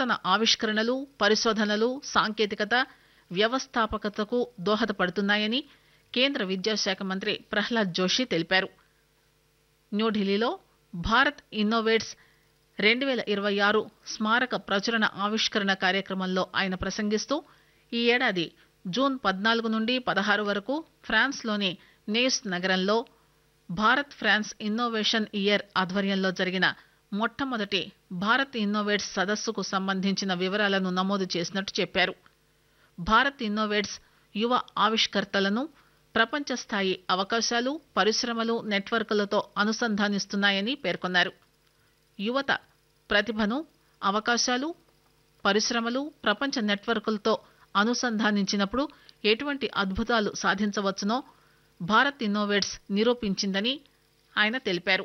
నూతన ఆవిష్కరణలు పరిశోధనలు సాంకేతికత వ్యవస్థాపకతకు దోహదపడుతున్నాయని కేంద్ర విద్యాశాఖ మంత్రి ప్రహ్లాద్ జోషి తెలిపారు న్యూఢిల్లీలో భారత్ ఇన్నోవేట్స్ రెండు పేల ఇరవై ఆరు స్మారక ప్రచురణ ఆవిష్కరణ కార్యక్రమంలో ఆయన ప్రసంగిస్తూ ఈ ఏడాది జూన్ పద్నాలుగు నుండి పదహారు వరకు ఫ్రాన్స్లోని నేస్ నగరంలో భారత్ ఫ్రాన్స్ ఇన్నోవేషన్ ఇయర్ ఆధ్వర్యంలో జరిగిన మొట్టమొదటి భారత్ ఇన్నోవేట్స్ సదస్సుకు సంబంధించిన వివరాలను నమోదు చేసినట్టు చెప్పారు భారత్ ఇన్నోవేట్స్ యువ ఆవిష్కర్తలను ప్రపంచ స్థాయి అవకాశాలు పరిశ్రమలు నెట్వర్క్లతో అనుసంధానిస్తున్నాయని పేర్కొన్నారు యువత ప్రతిభను అవకాశాలు పరిశ్రమలు ప్రపంచ నెట్వర్క్లతో అనుసంధానించినప్పుడు ఎటువంటి అద్భుతాలు సాధించవచ్చునో భారత్ ఇన్నోవేట్స్ నిరూపించిందని ఆయన తెలిపారు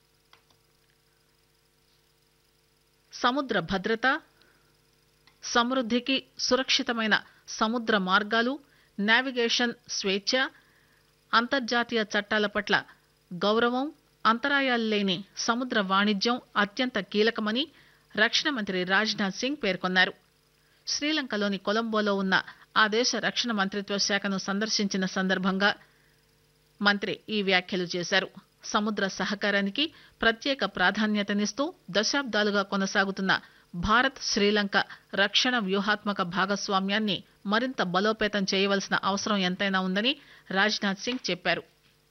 సముద్ర భద్రత సమృద్ధికి సురక్షితమైన సముద్ర మార్గాలు నావిగేషన్ స్వేచ్ఛ అంతర్జాతీయ చట్టాల పట్ల గౌరవం అంతరాయాలు లేని సముద్ర వాణిజ్యం అత్యంత కీలకమని రక్షణ మంత్రి రాజ్నాథ్ సింగ్ పేర్కొన్నారు శ్రీలంకలోని కొలంబోలో ఉన్న ఆ దేశ రక్షణ మంత్రిత్వ శాఖను సందర్శించిన సందర్భంగా మంత్రి ఈ వ్యాఖ్యలు చేశారు సముద్ర సహకారానికి ప్రత్యేక ప్రాధాన్యతనిస్తూ దశాబ్దాలుగా కొనసాగుతున్న భారత్ శ్రీలంక రక్షణ వ్యూహాత్మక భాగస్వామ్యాన్ని మరింత బలోపేతం చేయవలసిన అవసరం ఎంతైనా ఉందని రాజ్నాథ్ సింగ్ చెప్పారు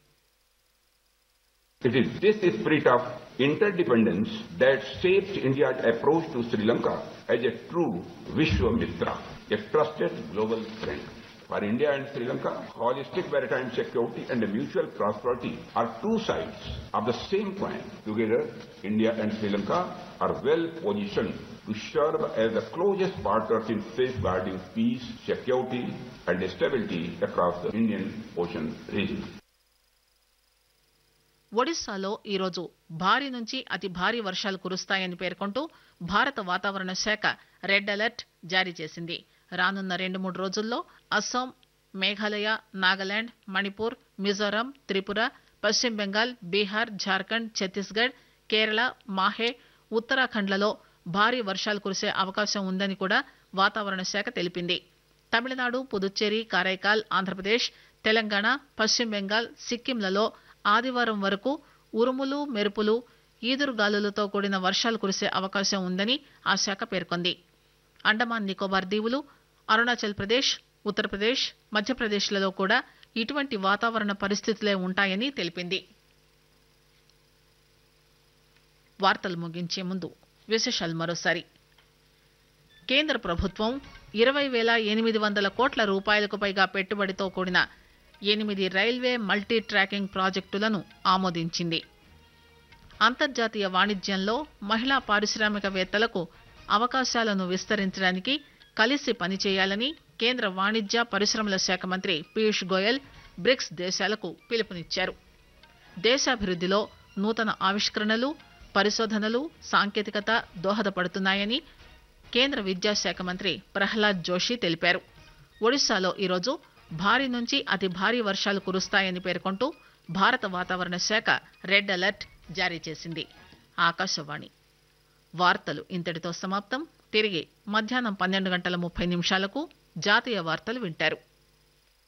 It is this spirit of interdependence that shaped India's approach to Sri Lanka as a true Vishwamitra, a trusted global friend. For India and Sri Lanka, holistic maritime security and mutual prosperity are two sides of the same coin. Together, India and Sri Lanka are well positioned to serve as the closest partners in safeguarding peace, security, and stability across the Indian Ocean region. ఒడిశాలో ఈరోజు భారీ నుంచి అతి భారీ వర్షాలు కురుస్తాయని పేర్కొంటూ భారత వాతావరణ శాఖ రెడ్ అలర్ట్ జారీ చేసింది రానున్న రెండు మూడు రోజుల్లో అస్సాం మేఘాలయ నాగాలాండ్ మణిపూర్ మిజోరాం త్రిపుర పశ్చిమ బెంగాల్ బీహార్ జార్ఖండ్ ఛత్తీస్గఢ్ కేరళ మాహే ఉత్తరాఖండ్లలో భారీ వర్షాలు కురిసే అవకాశం ఉందని కూడా వాతావరణ శాఖ తెలిపింది తమిళనాడు పుదుచ్చేరి కారైకాల్ ఆంధ్రప్రదేశ్ తెలంగాణ పశ్చిమ బెంగాల్ సిక్కింలలో ఆదివారం వరకు ఉరుములు మెరుపులు ఈదురుగాలులతో కూడిన వర్షాలు కురిసే అవకాశం ఉందని ఆ శాఖ పేర్కొంది అండమాన్ నికోబార్ దీవులు అరుణాచల్ ప్రదేశ్ ఉత్తరప్రదేశ్ మధ్యప్రదేశ్లలో కూడా ఇటువంటి వాతావరణ పరిస్థితులే ఉంటాయని తెలిపింది వార్తలు ముగించే ముందు విశేషాలు మరోసారి కేంద్ర ప్రభుత్వం ఇరవై వేల ఎనిమిది వందల కోట్ల రూపాయలకు పైగా పెట్టుబడితో కూడిన ఎనిమిది రైల్వే మల్టీ ట్రాకింగ్ ప్రాజెక్టులను ఆమోదించింది అంతర్జాతీయ వాణిజ్యంలో మహిళా పారిశ్రామికవేత్తలకు అవకాశాలను విస్తరించడానికి కలిసి పనిచేయాలని కేంద్ర వాణిజ్య పరిశ్రమల శాఖ మంత్రి పీయూష్ గోయల్ బ్రిక్స్ దేశాలకు పిలుపునిచ్చారు దేశాభివృద్ధిలో నూతన ఆవిష్కరణలు పరిశోధనలు సాంకేతికత దోహదపడుతున్నాయని కేంద్ర విద్యాశాఖ మంత్రి ప్రహ్లాద్ జోషి తెలిపారు ఒడిశాలో ఈరోజు భారీ నుంచి అతి భారీ వర్షాలు కురుస్తాయని పేర్కొంటూ భారత వాతావరణ శాఖ రెడ్ అలర్ట్ జారీ చేసింది ఆకాశవాణి వార్తలు ఇంతటితో సమాప్తం తిరిగి మధ్యాహ్నం పన్నెండు గంటల ముప్పై నిమిషాలకు జాతీయ వార్తలు వింటారు